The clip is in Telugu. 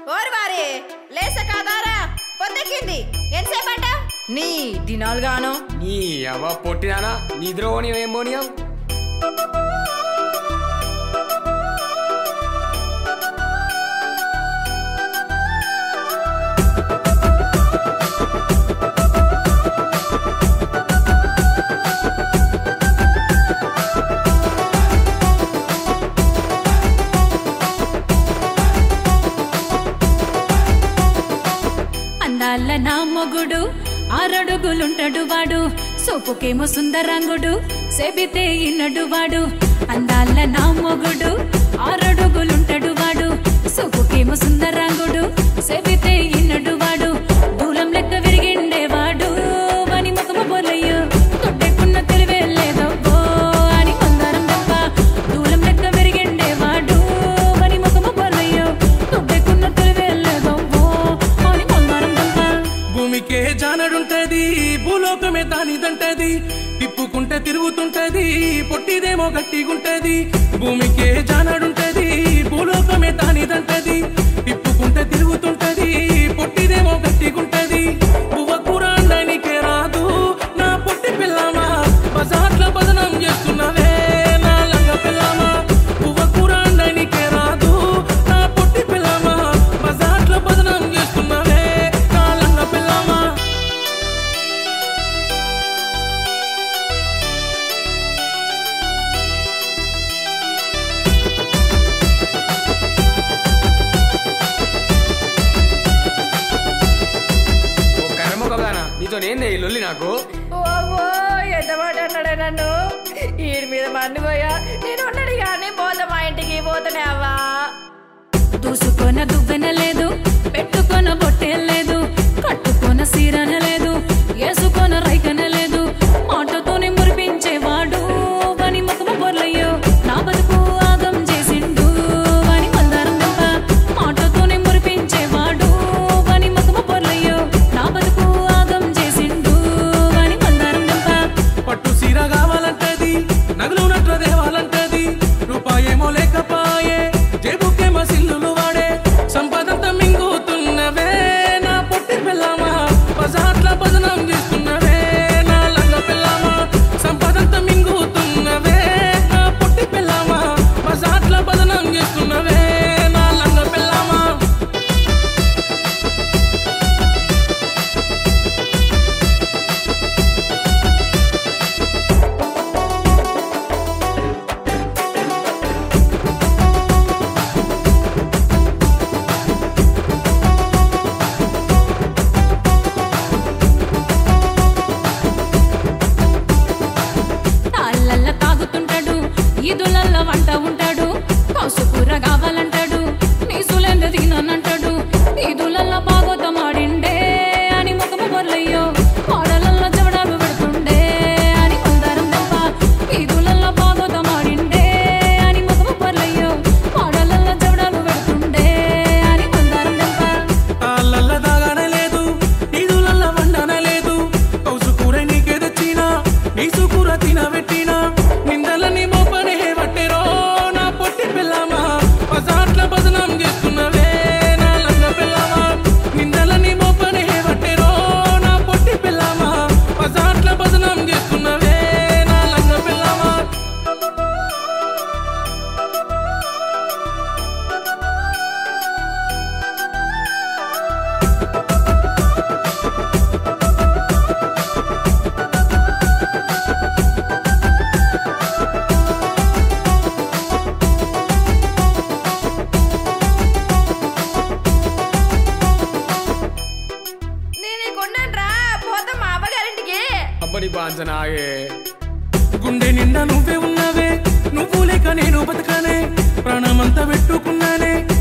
ఓరి వారి లేస కాదారా పొద్దెక్కింది ఎంతసేపట నీ దినాలు గాను నీ అవ్వ పొట్టినానా నిద్ర పోనీ ఏం పోనీయం అందాల నా మొగుడు ఆరడుగులుంటాడు వాడు సోపుకేమో సుందరంగుడు సెబితే ఇన్నడు వాడు అందాల నా మొగుడు ఆరడుగులుంటాడు వాడు సోపుకేమో సుందరంగుడు సెబితే ఇన్నడు వాడు దూలం లెక్క విరిగిండేవాడు వాని ముఖము బొలయ్యో తొట్టెకున్న తెలివే లేదబ్బో అని కొందరం తప్ప దూలం లెక్క విరిగిండేవాడు వాని ముఖము బొలయ్యో తొట్టెకున్న తెలివే లేదబ్బో అని కొందరం తప్ప భూమికే జానడుంటది భూలోకమే దానిదంటది తిప్పుకుంటే తిరుగుతుంటది పొట్టిదేమో గట్టిగుంటది భూమికే జానడుంటది భూలోకమే దానిదంటది తిప్పుకుంటే తిరుగుతుంటది పొట్టిదేమో గట్టిగుంటది పువ్వ కూర అండనికే రాదు నా పొట్టి పిల్లమా బజార్ల బదనం చేస్తున్నవే నా లంగ పిల్లమా పువ్వ కూర అండనికే రాదు నా పొట్టి పిల్లమా బజార్ల బదనం చేస్తున్నవే నా లంగ పిల్లమా ఓ కర్మొకదానా నీతో నేందే ఈ లొల్లి నాకు ఓవో ఎంత మాట అన్నాడే నన్ను ఈడి మీద మండి పోయా నేను ఉన్నాడు కానీ పోతా మా ఇంటికి పోతానే అవ్వా దూసుకొన దువ్వెన లేదు పెట్టుకొన బొట్టె లేదు కట్టుకొన సీరన లేదు వేసుకొన రైకన లేదు మాటతోనే మురిపించేవాడు వాని ముఖము బొర్లయ్యో నా బతుకు ఆగం చేసిండు వాని మందారం దెబ్బ మాటతోనే మురిపించేవాడు వాని ముఖము బొర్లయ్యో నా బతుకు ఆగం చేసిండు వాని మందారం దెబ్బ పట్టు సీర కావాలంటది నగలు నట్ల దేవాలంటది రూపాయేమో లేకపాయే జేబుకేమో సిల్లులు వాడే సంపదంతా మింగుతున్నవే నా పొట్టి పిల్లమా బజార్ల బదనం చేస్తున్నవే నా లంగ పిల్లమా సంపదంతా మింగుతున్నవే నా పొట్టి పిల్లమా బజార్ల బదనం చేస్తున్నవే నా లంగ పిల్లమా తాళ్ళల్ల తాగుతుంటాడు ఈదులల్ల వంట ఉంటాడు పసుకూర కావాలంటాడు నీసులెంద తిననంటాడు ఈదులల్ల బాగోతమాడిండే అని ముఖము బొర్లయ్యో కోడలల్ల జవడాలు పెడుతుండే అని మందారం దెబ్బ ఈదులల్ల బాగోతమాడిండే అని ముఖము బొర్లయ్యో కోడలల్ల జవడాలు పెడుతుండే అని మందారం దెబ్బ తాళ్ళల్ల దాగానే లేదు ఈదులల్ల వండన లేదు కౌసు కూర నీకే తెచ్చినా నీసు కూర తినబెట్టినా నిందలని మోపనే పట్టెరో నా పొట్టి పిల్లమా బజార్ల బదనం చేస్తున్నవే నా లంగ పిల్లమా నిందలని మోపనే పట్టెరో నా పొట్టి పిల్లమా బజార్ల బదనం చేస్తున్నవే నా లంగ పిల్లమా నేను నీకున్నాను రా పోతా మా అవ్వగారింటికి అబ్బని బాంచనాగే గుండె నిండా నువ్వే ఉన్నావే నువ్వు లేక నేను బతకనే ప్రాణమంతా పెట్టుకున్నానే